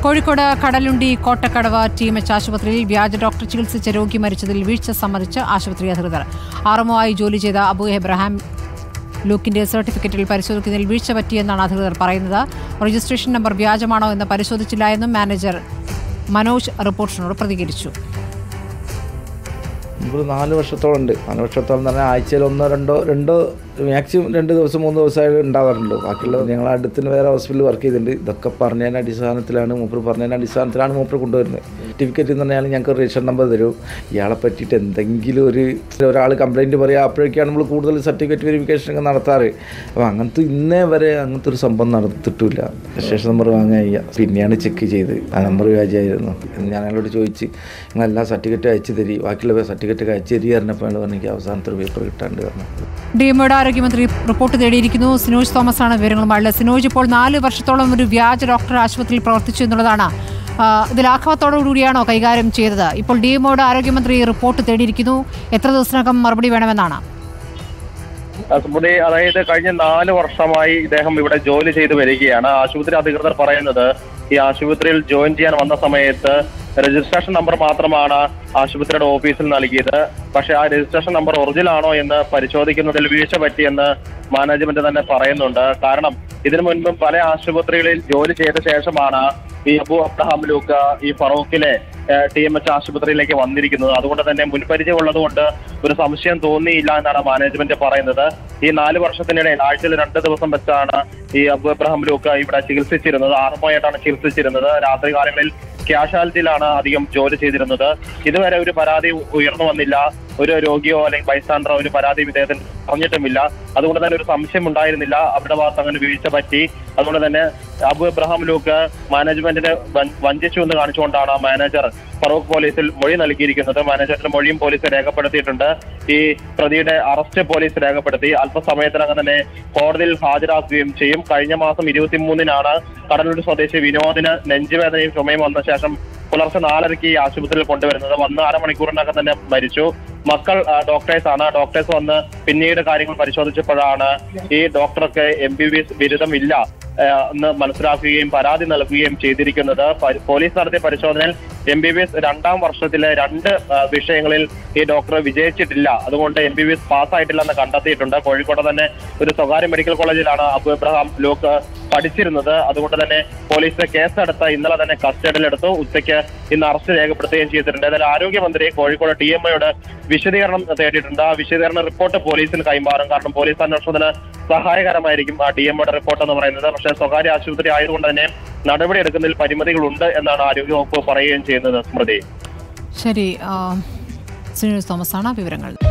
Kozhikode Kadalundi Kottakkadavu T M H ആശുപത്രിയിൽ വ്യാജ doctor ചികിത്സിച്ച രോഗി മരിച്ചതിൽ വീഴ്ച സംബന്ധിച്ച് ആശുപത്രി അധികൃതർ ആർഎംഒ ആയി ജോലി ചെയ്ത അബു എബ്രഹാം ലൂക്കിന്റെ സർട്ടിഫിക്കറ്റിൽ പരിശോധിക്കുന്നതിൽ വീഴ്ച പറ്റിയെന്നാണ് അധികൃതർ പറയുന്നത് രജിസ്ട്രേഷൻ നമ്പർ വ്യാജമാണോ എന്ന് പരിശോധിച്ചില്ല എന്നും മാനേജർ മനോജ് റിപ്പോർട്ടറിനോട് പ്രതികരിച്ചു ഒരു നാല് വർഷത്തോളം ഉണ്ട് നാല് വർഷത്തോളം എന്ന് പറഞ്ഞാൽ ആഴ്ചയിൽ ഒന്നോ രണ്ടോ രണ്ടോ മാക്സിമം രണ്ട് ദിവസം മൂന്ന് ദിവസമായിട്ട് ഉണ്ടാവാറുണ്ട് ബാക്കിയുള്ള ഞങ്ങൾ അടുത്തിന് വേറെ ഹോസ്പിറ്റലിൽ വർക്ക് ചെയ്തിട്ടുണ്ട് ഇതൊക്കെ പറഞ്ഞതിൻ്റെ അടിസ്ഥാനത്തിലാണ് മൂപ്പർ പറഞ്ഞതിൻ്റെ അടിസ്ഥാനത്തിലാണ് മൂപ്പർ കൊണ്ടുവരുന്നത് സർട്ടിഫിക്കറ്റ് എന്ന് പറഞ്ഞാൽ ഞങ്ങൾക്ക് രജിസ്റ്റർ നമ്പർ തരും ഇയാളെ പറ്റിയിട്ട് എന്തെങ്കിലും ഒരു ഒരാൾ കംപ്ലയിൻറ്റ് പറയുക അപ്പോഴേക്കാണ് നമ്മൾ കൂടുതൽ സർട്ടിഫിക്കറ്റ് വെരിഫിക്കേഷൻ ഒക്കെ നടത്താറ് അപ്പോൾ അങ്ങനത്തെ ഇന്നേ വരെ അങ്ങനത്തെ ഒരു സംഭവം നടത്തിയിട്ടില്ല രജിസ്ട്രേഷൻ നമ്പർ വാങ്ങാൻ വയ്യ പിന്നെയാണ് ചെക്ക് ചെയ്ത് ആ നമ്പർ വ്യാജമായിരുന്നു ഞാൻ അയാളോട് ചോദിച്ച് നിങ്ങൾ എല്ലാ സർട്ടിഫിക്കറ്റും അയച്ചു തരി ബാക്കിയുള്ള സർട്ടിഫിക്കറ്റ് അയച്ചു തരി പറഞ്ഞപ്പോൾ അയാൾ പറഞ്ഞു എനിക്ക് അവസാനത്തെ ഒരു പേപ്പർ കിട്ടാണ്ട് പറഞ്ഞു ഡിഎംഒയുടെ ആരോഗ്യമന്ത്രി റിപ്പോർട്ട് തേടിയിരിക്കുന്നു സിനോജ് തോമസ് ആണ് വിവരങ്ങളുമായുള്ളത് സിനോജ് ഇപ്പോൾ നാല് വർഷത്തോളം ഒരു വ്യാജ ഡോക്ടർ ആശുപത്രിയിൽ പ്രവർത്തിച്ചു എന്നുള്ളതാണ് ആ, ഇതിൽ ആഘാതത്തോടുകൂടിയാണോ കൈകാര്യം ചെയ്തത് ഇപ്പോൾ ഡിഎംഒയുടെ ആരോഗ്യമന്ത്രി റിപ്പോർട്ട് തേടിയിരിക്കുന്നു എത്ര ദിവസത്തിനകം മറുപടി വേണമെന്നാണ് സ്മൃതി അതായത് കഴിഞ്ഞ നാല് വർഷമായി ഇദ്ദേഹം ഇവിടെ ജോലി ചെയ്തു വരികയാണ് ആശുപത്രി അധികൃതർ പറയുന്നത് ഈ ആശുപത്രിയിൽ ജോയിൻ ചെയ്യാൻ വന്ന സമയത്ത് രജിസ്ട്രേഷൻ നമ്പർ മാത്രമാണ് ആശുപത്രിയുടെ ഓഫീസിൽ നൽകിയത് പക്ഷെ ആ രജിസ്ട്രേഷൻ നമ്പർ ഒറിജിനൽ ആണോ എന്ന് പരിശോധിക്കുന്നതിൽ വീഴ്ച പറ്റിയെന്ന് മാനേജ്മെന്റ് തന്നെ പറയുന്നുണ്ട് കാരണം ഇതിനു മുൻപും പല ആശുപത്രികളിൽ ജോലി ചെയ്ത ശേഷമാണ് ഈ അബു അബ്രഹാം ലൂക്ക് ഈ ഫറൂഖിലെ ടി എം എച്ച് ആശുപത്രിയിലേക്ക് വന്നിരിക്കുന്നത് അതുകൊണ്ട് തന്നെ മുൻപരിചയം ഉള്ളതുകൊണ്ട് ഒരു സംശയം തോന്നിയില്ല എന്നാണ് മാനേജ്മെന്റ് പറയുന്നത് ഈ നാല് വർഷത്തിനിടയിൽ ആഴ്ചയിൽ രണ്ട് ദിവസം വെച്ചാണ് ഈ അബു അബ്രഹാം ലൂക്ക് ഇവിടെ ചികിത്സിച്ചിരുന്നത് ആറുമായിട്ടാണ് ചികിത്സിച്ചിരുന്നത് രാത്രി കാലങ്ങളിൽ ക്യാഷ്വാലിറ്റിയിലാണ് അധികം ജോലി ചെയ്തിരുന്നത് ഇതുവരെ ഒരു പരാതി ഉയർന്നു വന്നില്ല ഒരു രോഗിയോ അല്ലെങ്കിൽ ബൈസ്റ്റാൻഡറോ ഒരു പരാതി ഇദ്ദേഹത്തിന് പറഞ്ഞിട്ടുമില്ല അതുകൊണ്ട് തന്നെ ഒരു സംശയം ഉണ്ടായിരുന്നില്ല അവരുടെ ഭാഗത്ത് അങ്ങനെ വീഴ്ച പറ്റി അതുകൊണ്ട് തന്നെ അബു എബ്രഹാം ലൂക്ക് മാനേജ്മെന്റിനെ വഞ്ച- വഞ്ചിച്ചു എന്ന് കാണിച്ചുകൊണ്ടാണ് മാനേജർ ഫറൂഖ് പോലീസിൽ മൊഴി നൽകിയിരിക്കുന്നത് മാനേജറിന്റെ മൊഴിയും പോലീസ് രേഖപ്പെടുത്തിയിട്ടുണ്ട് ഈ പ്രതിയുടെ അറസ്റ്റ് പോലീസ് രേഖപ്പെടുത്തി അല്പസമയത്തിനകം തന്നെ കോടതിയിൽ ഹാജരാക്കുകയും ചെയ്യും കഴിഞ്ഞ മാസം ഇരുപത്തിമൂന്നിനാണ് കടലൂർ സ്വദേശി വിനോദിന് നെഞ്ചുവേദനയും ചുമയും വന്ന ശേഷം പുലർച്ചെ നാലരയ്ക്ക് ഈ ആശുപത്രിയിൽ കൊണ്ടുവരുന്നത് വന്ന് അരമണിക്കൂറിനകം തന്നെ മരിച്ചു മക്കൾ ആ, ഡോക്ടേഴ്സ് ആണ് ഡോക്ടേഴ്സ് വന്ന് പിന്നീട് കാര്യങ്ങൾ പരിശോധിച്ചപ്പോഴാണ് ഈ ഡോക്ടർക്ക് എം ബി ബി എസ് ബിരുദമില്ല ആ, എന്ന് മനസ്സിലാക്കുകയും പരാതി നൽകുകയും ചെയ്തിരിക്കുന്നത് പ- പോലീസ് നടത്തിയ പരിശോധനയിൽ എം ബി ബി എസ് രണ്ടാം വർഷത്തിലെ രണ്ട് ആ, വിഷയങ്ങളിൽ ഈ ഡോക്ടർ വിജയിച്ചിട്ടില്ല അതുകൊണ്ട് എം ബി ബി എസ് പാസ്സായിട്ടില്ലെന്ന് കണ്ടെത്തിയിട്ടുണ്ട് കോഴിക്കോട് തന്നെ ഒരു സ്വകാര്യ മെഡിക്കൽ കോളേജിലാണ് അബു എബ്രഹാം ലോക്ക് പഠിച്ചിരുന്നത് അതുകൊണ്ട് തന്നെ പോലീസ് കേസെടുത്ത് ഇന്നലെ തന്നെ കസ്റ്റഡിയിലെടുത്തു ഉച്ചയ്ക്ക് ഇന്ന് അറസ്റ്റ് രേഖപ്പെടുത്തുകയും ചെയ്തിട്ടുണ്ട് എന്നാൽ ആരോഗ്യമന്ത്രി കോഴിക്കോട് ടി എം ഐയുടെ വിശദീകരണം തേടിയിട്ടുണ്ട് ആ വിശദീകരണ റിപ്പോർട്ട് പോലീസിന് കൈമാറും കാരണം പോലീസ് അന്വേഷണത്തിന് സഹായകരമായിരിക്കും ആ ഡി എംഒയുടെ റിപ്പോർട്ട് എന്ന് പറയുന്നത് പക്ഷേ സ്വകാര്യ ആശുപത്രി ആയതുകൊണ്ട് തന്നെ നടപടി എടുക്കുന്നതിൽ പരിമിതികളുണ്ട് എന്നാണ് ആരോഗ്യവകുപ്പ് പറയുകയും ചെയ്യുന്നത് സ്മൃതി ശരി ആ, സിനോജ് തോമസ് ആണ് വിവരങ്ങൾ